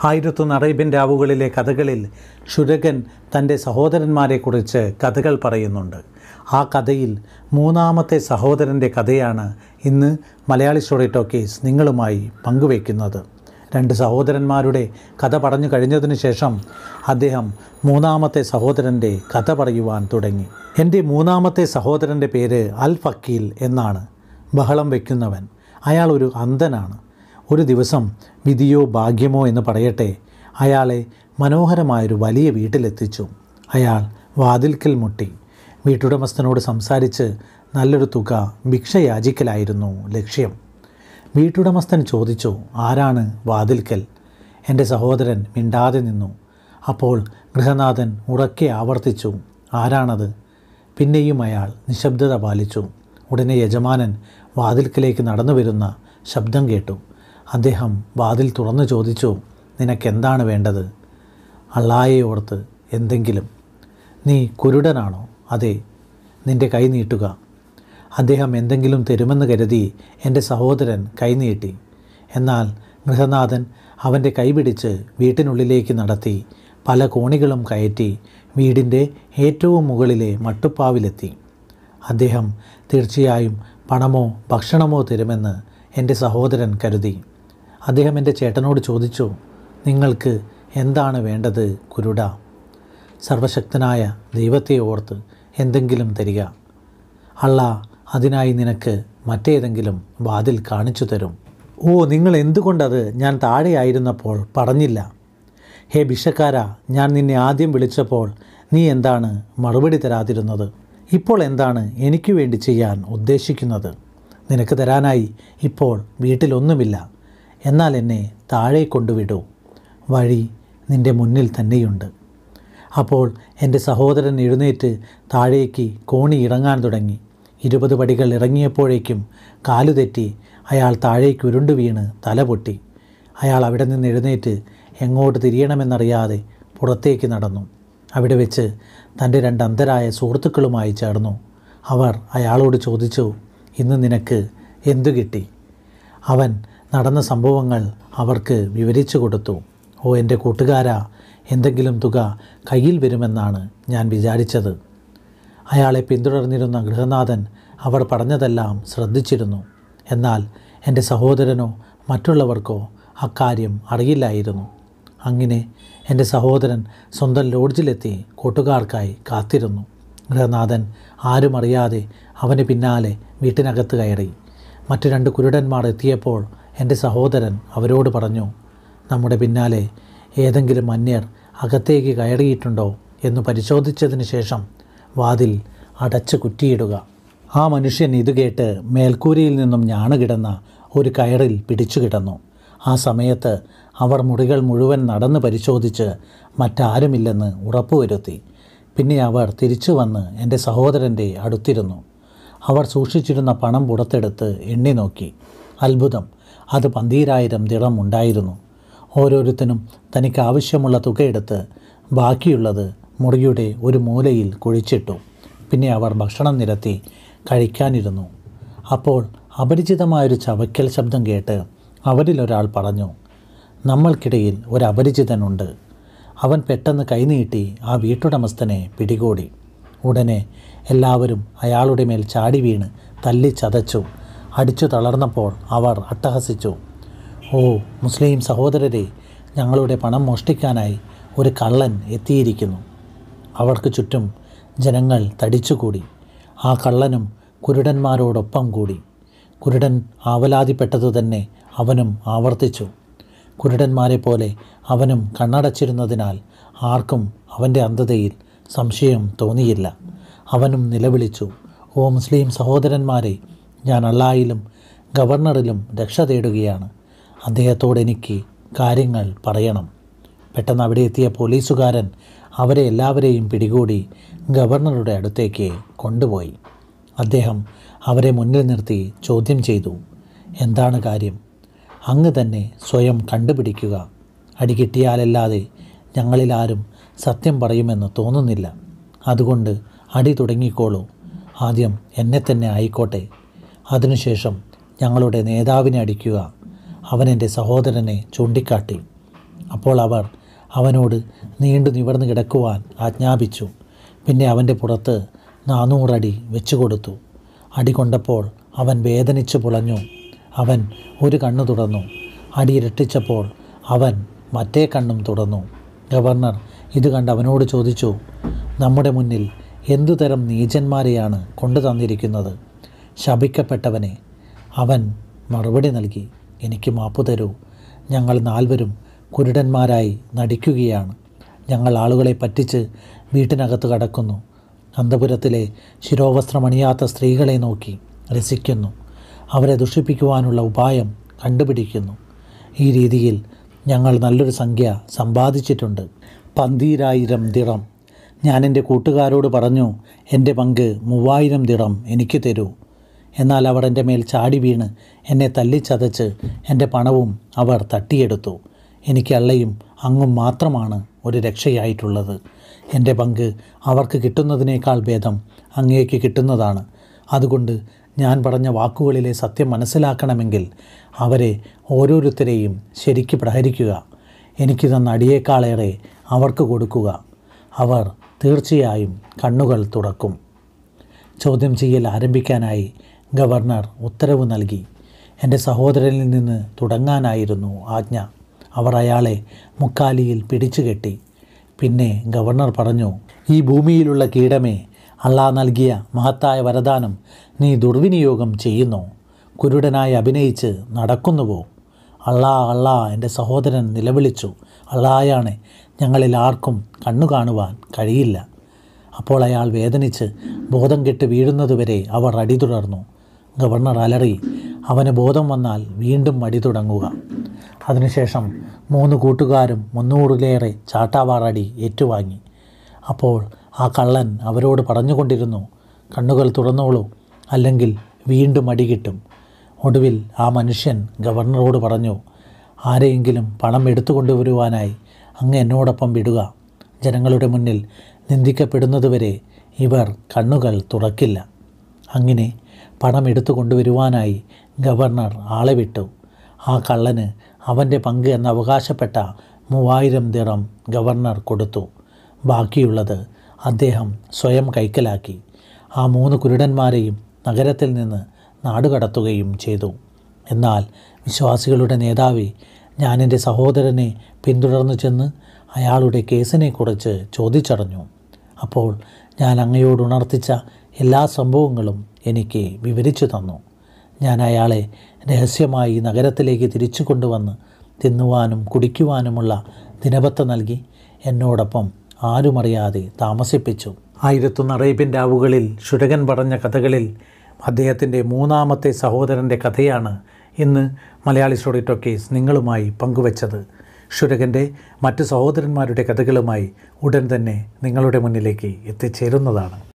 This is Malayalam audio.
ആയിരത്തൊന്ന് അറേബ്യൻ രാവുകളിലെ കഥകളിൽ ശുരകൻ തൻ്റെ സഹോദരന്മാരെക്കുറിച്ച് കഥകൾ പറയുന്നുണ്ട് ആ കഥയിൽ മൂന്നാമത്തെ സഹോദരൻ്റെ കഥയാണ് ഇന്ന് മലയാളി സ്റ്റോറി ടോക്കീസ് നിങ്ങളുമായി പങ്കുവയ്ക്കുന്നത് രണ്ട് സഹോദരന്മാരുടെ കഥ പറഞ്ഞു കഴിഞ്ഞതിന് ശേഷം അദ്ദേഹം മൂന്നാമത്തെ സഹോദരൻ്റെ കഥ പറയുവാൻ തുടങ്ങി എൻ്റെ മൂന്നാമത്തെ സഹോദരൻ്റെ പേര് അൽ ഫക്കീൽ എന്നാണ് ബഹളം വയ്ക്കുന്നവൻ അയാൾ ഒരു അന്ധനാണ് ഒരു ദിവസം വിധിയോ ഭാഗ്യമോ എന്ന് പറയട്ടെ അയാളെ മനോഹരമായൊരു വലിയ വീട്ടിലെത്തിച്ചു അയാൾ വാതിൽക്കൽ മുട്ടി വീട്ടുടമസ്ഥനോട് സംസാരിച്ച് നല്ലൊരു തുക ഭിക്ഷ യാചിക്കലായിരുന്നു ലക്ഷ്യം വീട്ടുടമസ്ഥൻ ചോദിച്ചു ആരാണ് വാതിൽക്കൽ എൻ്റെ സഹോദരൻ മിണ്ടാതെ നിന്നു അപ്പോൾ ഗൃഹനാഥൻ ഉറക്കെ ആവർത്തിച്ചു ആരാണത് പിന്നെയും അയാൾ നിശബ്ദത പാലിച്ചു ഉടനെ യജമാനൻ വാതിൽക്കലേക്ക് നടന്നു വരുന്ന ശബ്ദം കേട്ടു അദ്ദേഹം വാതിൽ തുറന്നു ചോദിച്ചു നിനക്കെന്താണ് വേണ്ടത് അള്ളായെ ഓർത്ത് എന്തെങ്കിലും നീ കുരുടനാണോ അതെ നിന്റെ കൈ നീട്ടുക അദ്ദേഹം എന്തെങ്കിലും തരുമെന്ന് കരുതി എൻ്റെ സഹോദരൻ കൈനീട്ടി എന്നാൽ ഗൃഹനാഥൻ അവൻ്റെ കൈപിടിച്ച് വീട്ടിനുള്ളിലേക്ക് നടത്തി പല കോണികളും കയറ്റി വീടിൻ്റെ ഏറ്റവും മുകളിലെ മട്ടുപ്പാവിലെത്തി അദ്ദേഹം തീർച്ചയായും പണമോ ഭക്ഷണമോ തരുമെന്ന് എൻ്റെ സഹോദരൻ കരുതി അദ്ദേഹം എൻ്റെ ചേട്ടനോട് ചോദിച്ചു നിങ്ങൾക്ക് എന്താണ് വേണ്ടത് കുരുട സർവശക്തനായ ദൈവത്തെ ഓർത്ത് എന്തെങ്കിലും തരിക അള്ള അതിനായി നിനക്ക് മറ്റേതെങ്കിലും വാതിൽ കാണിച്ചു തരും ഓ നിങ്ങൾ എന്തുകൊണ്ടത് ഞാൻ താഴെയായിരുന്നപ്പോൾ പറഞ്ഞില്ല ഹേ ബിഷക്കാര ഞാൻ നിന്നെ ആദ്യം വിളിച്ചപ്പോൾ നീ എന്താണ് മറുപടി തരാതിരുന്നത് ഇപ്പോൾ എന്താണ് എനിക്ക് വേണ്ടി ചെയ്യാൻ ഉദ്ദേശിക്കുന്നത് നിനക്ക് തരാനായി ഇപ്പോൾ വീട്ടിലൊന്നുമില്ല എന്നാൽ എന്നെ താഴെ കൊണ്ടുവിടൂ വഴി നിൻ്റെ മുന്നിൽ തന്നെയുണ്ട് അപ്പോൾ എൻ്റെ സഹോദരൻ എഴുന്നേറ്റ് താഴേക്ക് കോണി ഇറങ്ങാൻ തുടങ്ങി ഇരുപത് പടികൾ ഇറങ്ങിയപ്പോഴേക്കും കാലുതെറ്റി അയാൾ താഴേക്ക് ഉരുണ്ടു വീണ് തല പൊട്ടി അയാൾ അവിടെ നിന്ന് എഴുന്നേറ്റ് എങ്ങോട്ട് തിരിയണമെന്നറിയാതെ പുറത്തേക്ക് നടന്നു അവിടെ വെച്ച് തൻ്റെ രണ്ട് അന്ധരായ സുഹൃത്തുക്കളുമായി ചേർന്നു അവർ അയാളോട് ചോദിച്ചു ഇന്ന് നിനക്ക് എന്തു കിട്ടി അവൻ നടന്ന സംഭവങ്ങൾ അവർക്ക് വിവരിച്ചു കൊടുത്തു ഓ എൻ്റെ കൂട്ടുകാരാ എന്തെങ്കിലും തുക കയ്യിൽ വരുമെന്നാണ് ഞാൻ വിചാരിച്ചത് അയാളെ പിന്തുടർന്നിരുന്ന ഗൃഹനാഥൻ അവർ പറഞ്ഞതെല്ലാം ശ്രദ്ധിച്ചിരുന്നു എന്നാൽ എൻ്റെ സഹോദരനോ മറ്റുള്ളവർക്കോ അക്കാര്യം അറിയില്ലായിരുന്നു അങ്ങനെ എൻ്റെ സഹോദരൻ സ്വന്തം ലോഡ്ജിലെത്തി കൂട്ടുകാർക്കായി കാത്തിരുന്നു ഗൃഹനാഥൻ ആരും അറിയാതെ അവന് പിന്നാലെ വീട്ടിനകത്ത് കയറി മറ്റു രണ്ട് കുരുടന്മാർ എത്തിയപ്പോൾ എൻ്റെ സഹോദരൻ അവരോട് പറഞ്ഞു നമ്മുടെ പിന്നാലെ ഏതെങ്കിലും അന്യർ അകത്തേക്ക് കയറിയിട്ടുണ്ടോ എന്ന് പരിശോധിച്ചതിന് ശേഷം വാതിൽ അടച്ചു കുറ്റിയിടുക ആ മനുഷ്യൻ ഇത് കേട്ട് മേൽക്കൂരയിൽ നിന്നും ഞാണുകിടന്ന ഒരു കയറിൽ പിടിച്ചു കിടന്നു ആ സമയത്ത് അവർ മുറികൾ മുഴുവൻ നടന്ന് പരിശോധിച്ച് മറ്റാരുമില്ലെന്ന് ഉറപ്പുവരുത്തി പിന്നെ അവർ തിരിച്ചു വന്ന് എൻ്റെ സഹോദരൻ്റെ അടുത്തിരുന്നു അവർ സൂക്ഷിച്ചിരുന്ന പണം പുറത്തെടുത്ത് എണ്ണി നോക്കി അത്ഭുതം അത് പന്തീരായിരം ദിറം ഉണ്ടായിരുന്നു ഓരോരുത്തരും തനിക്ക് ആവശ്യമുള്ള തുകയെടുത്ത് ബാക്കിയുള്ളത് മുറിയുടെ ഒരു മൂലയിൽ കുഴിച്ചിട്ടു പിന്നെ അവർ ഭക്ഷണം നിരത്തി കഴിക്കാനിരുന്നു അപ്പോൾ അപരിചിതമായൊരു ചവയ്ക്കൽ ശബ്ദം കേട്ട് അവരിലൊരാൾ പറഞ്ഞു നമ്മൾക്കിടയിൽ ഒരു അപരിചിതനുണ്ട് അവൻ പെട്ടെന്ന് കൈനീട്ടി ആ വീട്ടുടമസ്ഥനെ പിടികൂടി ഉടനെ എല്ലാവരും അയാളുടെ മേൽ ചാടി വീണ് തല്ലി ചതച്ചു അടിച്ചു തളർന്നപ്പോൾ അവർ അട്ടഹസിച്ചു ഓ മുസ്ലിം സഹോദരരെ ഞങ്ങളുടെ പണം മോഷ്ടിക്കാനായി ഒരു കള്ളൻ എത്തിയിരിക്കുന്നു അവർക്ക് ചുറ്റും ജനങ്ങൾ തടിച്ചുകൂടി ആ കള്ളനും കുരുടന്മാരോടൊപ്പം കൂടി കുരുടൻ ആവലാതിപ്പെട്ടതു തന്നെ അവനും ആവർത്തിച്ചു കുരുടന്മാരെ പോലെ അവനും കണ്ണടച്ചിരുന്നതിനാൽ ആർക്കും അവൻ്റെ അന്ധതയിൽ സംശയം തോന്നിയില്ല അവനും നിലവിളിച്ചു ഓ മുസ്ലിം സഹോദരന്മാരെ ഞാൻ അള്ളായിലും ഗവർണറിലും രക്ഷ തേടുകയാണ് അദ്ദേഹത്തോട് എനിക്ക് കാര്യങ്ങൾ പറയണം പെട്ടെന്ന് അവിടെ എത്തിയ പോലീസുകാരൻ അവരെ എല്ലാവരെയും പിടികൂടി ഗവർണറുടെ അടുത്തേക്ക് കൊണ്ടുപോയി അദ്ദേഹം അവരെ മുന്നിൽ നിർത്തി ചോദ്യം ചെയ്തു എന്താണ് കാര്യം അങ്ങ് തന്നെ സ്വയം കണ്ടുപിടിക്കുക അടി കിട്ടിയാലല്ലാതെ ഞങ്ങളിലാരും സത്യം പറയുമെന്ന് തോന്നുന്നില്ല അതുകൊണ്ട് അടി തുടങ്ങിക്കോളൂ ആദ്യം എന്നെ തന്നെ ആയിക്കോട്ടെ അതിനുശേഷം ഞങ്ങളുടെ നേതാവിനെ അടിക്കുക അവൻ എൻ്റെ സഹോദരനെ ചൂണ്ടിക്കാട്ടി അപ്പോൾ അവർ അവനോട് നീണ്ടു നിവർന്നു കിടക്കുവാൻ ആജ്ഞാപിച്ചു പിന്നെ അവൻ്റെ പുറത്ത് നാനൂറടി വെച്ചു കൊടുത്തു അടി കൊണ്ടപ്പോൾ അവൻ വേദനിച്ചു പുളഞ്ഞു അവൻ ഒരു കണ്ണു തുറന്നു അടി ഇരട്ടിച്ചപ്പോൾ അവൻ മറ്റേ കണ്ണും തുറന്നു ഗവർണർ ഇത് കണ്ട് അവനോട് ചോദിച്ചു നമ്മുടെ മുന്നിൽ എന്തുതരം നീചന്മാരെയാണ് കൊണ്ടു തന്നിരിക്കുന്നത് ശപിക്കപ്പെട്ടവനെ അവൻ മറുപടി നൽകി എനിക്ക് മാപ്പു തരൂ ഞങ്ങൾ നാൽവരും കുരുടന്മാരായി നടിക്കുകയാണ് ഞങ്ങൾ ആളുകളെ പറ്റിച്ച് വീട്ടിനകത്ത് കടക്കുന്നു അന്തപുരത്തിലെ ശിരോവസ്ത്രമണിയാത്ത സ്ത്രീകളെ നോക്കി രസിക്കുന്നു അവരെ ദുഷിപ്പിക്കുവാനുള്ള ഉപായം കണ്ടുപിടിക്കുന്നു ഈ രീതിയിൽ ഞങ്ങൾ നല്ലൊരു സംഖ്യ സമ്പാദിച്ചിട്ടുണ്ട് പന്തീരായിരം ദിറം ഞാൻ എൻ്റെ കൂട്ടുകാരോട് പറഞ്ഞു എൻ്റെ പങ്ക് മൂവായിരം ദിറം എനിക്ക് തരൂ എന്നാൽ അവർ എൻ്റെ മേൽ ചാടി വീണ് എന്നെ തല്ലിച്ചതച്ച് എൻ്റെ പണവും അവർ തട്ടിയെടുത്തു എനിക്ക് അള്ളയും അങ്ങും മാത്രമാണ് ഒരു രക്ഷയായിട്ടുള്ളത് എൻ്റെ പങ്ക് അവർക്ക് കിട്ടുന്നതിനേക്കാൾ ഭേദം അങ്ങേക്ക് കിട്ടുന്നതാണ് അതുകൊണ്ട് ഞാൻ പറഞ്ഞ വാക്കുകളിലെ സത്യം മനസ്സിലാക്കണമെങ്കിൽ അവരെ ഓരോരുത്തരെയും ശരിക്ക് പ്രഹരിക്കുക എനിക്ക് തന്ന അടിയേക്കാളേറെ അവർക്ക് കൊടുക്കുക അവർ തീർച്ചയായും കണ്ണുകൾ തുറക്കും ചോദ്യം ചെയ്യൽ ആരംഭിക്കാനായി ഗവർണർ ഉത്തരവ് നൽകി എൻ്റെ സഹോദരനിൽ നിന്ന് തുടങ്ങാനായിരുന്നു ആജ്ഞ അവർ അയാളെ മുക്കാലിയിൽ പിടിച്ചുകെട്ടി പിന്നെ ഗവർണർ പറഞ്ഞു ഈ ഭൂമിയിലുള്ള കീടമേ അള്ളാ നൽകിയ മഹത്തായ വരദാനം നീ ദുർവിനിയോഗം ചെയ്യുന്നു കുരുടനായി അഭിനയിച്ച് നടക്കുന്നുവോ അള്ളാ അള്ളാ എൻ്റെ സഹോദരൻ നിലവിളിച്ചു അള്ളായാണ് ഞങ്ങളിൽ ആർക്കും കണ്ണു കാണുവാൻ കഴിയില്ല അപ്പോൾ അയാൾ വേദനിച്ച് ബോധം കെട്ട് വീഴുന്നതുവരെ അവർ അടി തുടർന്നു ഗവർണർ അലറി അവന് ബോധം വന്നാൽ വീണ്ടും അടി തുടങ്ങുക അതിനുശേഷം മൂന്ന് കൂട്ടുകാരും മുന്നൂറിലേറെ ചാട്ടാവാറടി ഏറ്റുവാങ്ങി അപ്പോൾ ആ കള്ളൻ അവരോട് പറഞ്ഞുകൊണ്ടിരുന്നു കണ്ണുകൾ തുറന്നോളൂ അല്ലെങ്കിൽ വീണ്ടും അടി കിട്ടും ഒടുവിൽ ആ മനുഷ്യൻ ഗവർണറോട് പറഞ്ഞു ആരെയെങ്കിലും പണം എടുത്തു കൊണ്ടുവരുവാനായി അങ്ങ് എന്നോടൊപ്പം വിടുക ജനങ്ങളുടെ മുന്നിൽ നിന്ദിക്കപ്പെടുന്നതുവരെ ഇവർ കണ്ണുകൾ തുറക്കില്ല അങ്ങനെ പണം എടുത്തു കൊണ്ടുവരുവാനായി ഗവർണർ ആളെ വിട്ടു ആ കള്ളന് അവൻ്റെ പങ്ക് എന്ന് അവകാശപ്പെട്ട മൂവായിരം ദിറം ഗവർണർ കൊടുത്തു ബാക്കിയുള്ളത് അദ്ദേഹം സ്വയം കൈക്കലാക്കി ആ മൂന്ന് കുരുടന്മാരെയും നഗരത്തിൽ നിന്ന് നാടുകടത്തുകയും ചെയ്തു എന്നാൽ വിശ്വാസികളുടെ നേതാവി ഞാൻ എൻ്റെ സഹോദരനെ പിന്തുടർന്നു ചെന്ന് അയാളുടെ കേസിനെക്കുറിച്ച് ചോദിച്ചറിഞ്ഞു അപ്പോൾ ഞാൻ അങ്ങയോട് ഉണർത്തിച്ച എല്ലാ സംഭവങ്ങളും എനിക്ക് വിവരിച്ചു തന്നു ഞാൻ അയാളെ രഹസ്യമായി നഗരത്തിലേക്ക് തിരിച്ചു കൊണ്ടുവന്ന് തിന്നുവാനും കുടിക്കുവാനുമുള്ള ദിനപത്ത നൽകി എന്നോടൊപ്പം ആരുമറിയാതെ താമസിപ്പിച്ചു ആയിരത്തൊന്ന് അറേബ്യൻ രാവുകളിൽ ശുരകൻ പറഞ്ഞ കഥകളിൽ അദ്ദേഹത്തിൻ്റെ മൂന്നാമത്തെ സഹോദരൻ്റെ കഥയാണ് ഇന്ന് മലയാളി സ്റ്റോറി ടോക്കീസ് നിങ്ങളുമായി പങ്കുവച്ചത് ശുരകൻ്റെ മറ്റ് സഹോദരന്മാരുടെ കഥകളുമായി ഉടൻ തന്നെ നിങ്ങളുടെ മുന്നിലേക്ക് എത്തിച്ചേരുന്നതാണ്